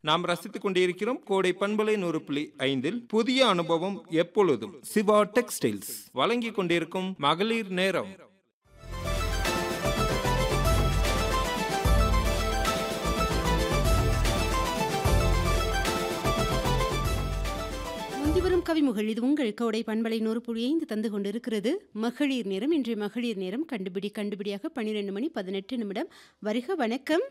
நாம் ரசித்துக் கொண்டிருக்கிறோம் கோடை பண்பலை நூறு புள்ளி ஐந்தில் புதிய அனுபவம் எப்பொழுதும் சிவா டெக்ஸ்டைல்ஸ் வழங்கிக் கொண்டிருக்கும் மகளிர் நேரம் முந்திவரும் கவிமுகள் இது உங்கள் கோடை பண்பலை நூறு புள்ளி ஐந்து தந்து கொண்டிருக்கிறது மகளிர் நேரம் இன்றைய மகளிர் நேரம் கண்டுபிடி கண்டுபிடியாக பன்னிரெண்டு மணி பதினெட்டு நிமிடம் வருக வணக்கம்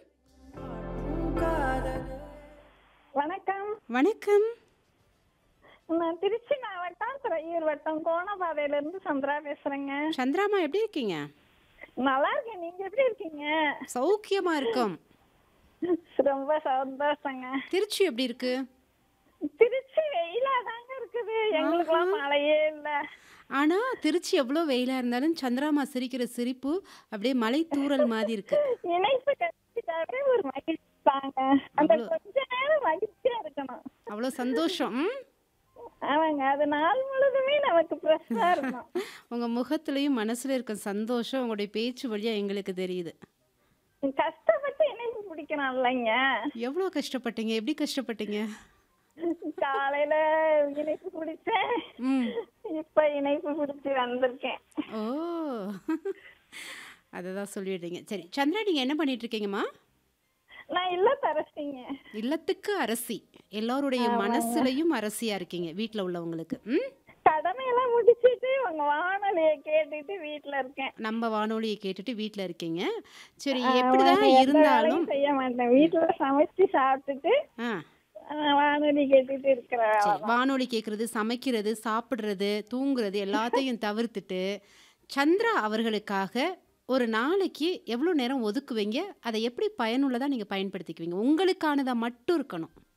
வணக்கம் வணக்கம் நான் திருச்சி மாவட்டம் துறையூர் வட்டம் கோணபாதையில இருந்து சந்திரா பேசுறேங்க சந்திராமா எப்படி இருக்கீங்க நல்லா இருக்கேன் நீங்க எப்படி இருக்கீங்க சௌக்கியமா இருக்கோம் ரொம்ப சந்தோஷங்க திருச்சி எப்படி இருக்கு திருச்சி வெயிலா தாங்க இருக்குது எங்களுக்குலாம் மழையே இல்ல ஆனா திருச்சி எவ்வளோ வெயிலா இருந்தாலும் சந்திராமா சிரிக்கிற சிரிப்பு அப்படியே மலை தூறல் மாதிரி இருக்கு இணைப்பு கட்டிட்டாவே ஒரு மகிழ்ச்சி தாங்க அந்த கொஞ்ச நேரம் மகிழ்ச்சியா இருக்கணும் அவ்வளோ சந்தோஷம் ம்? ஆமாங்க அது நாள் முழுதுமே நமக்கு ஃப்ரெஷ்ஷா இருக்கும் உங்க முகத்துலயும் மனசுல இருக்க சந்தோஷம் உங்களுடைய பேச்சு வழியா எங்களுக்கு தெரியுது கஷ்டப்பட்டு இணைப்பு பிடிக்கணும் இல்லைங்க எவ்வளோ கஷ்டப்பட்டீங்க எப்படி கஷ்டப்பட்டீங்க காலையில இணைப்பு பிடிச்சேன் ம் இப்ப இணைப்பு பிடிச்சி வந்திருக்கேன் ஓ அதை தான் சொல்லிடுறீங்க சரி சந்திரா நீங்கள் என்ன பண்ணிட்டு இருக்கீங்கம்மா நான் இல்ல தரசிங்க இல்லத்துக்கு அரசி எல்லாருடைய மனசுலையும் அரசியா இருக்கீங்க வீட்டில் உள்ளவங்களுக்கு ம் கடமையெல்லாம் முடிச்சிட்டு உங்க வானொலியை கேட்டுட்டு வீட்டுல இருக்கேன் நம்ம வானொலியை கேட்டுட்டு வீட்டில் இருக்கீங்க சரி ஆமா, எப்படிதான் எந்த இருந்தாலும் வேலையும் செய்ய மாட்டேன் வீட்டுல சமைச்சு சாப்பிட்டுட்டு ஆ ஆஹ், வானொலி கேட்டுட்டு இருக்கிற சரி வானொலி கேட்குறது சமைக்கிறது சாப்பிட்றது தூங்குறது எல்லாத்தையும் தவிர்த்துட்டு சந்திரா அவர்களுக்காக ஒரு நாளைக்கு எவ்வளோ நேரம் ஒதுக்குவீங்க அதை எப்படி பயனுள்ளதாக நீங்கள் பயன்படுத்திக்குவீங்க உங்களுக்கானதாக மட்டும் இருக்கணும்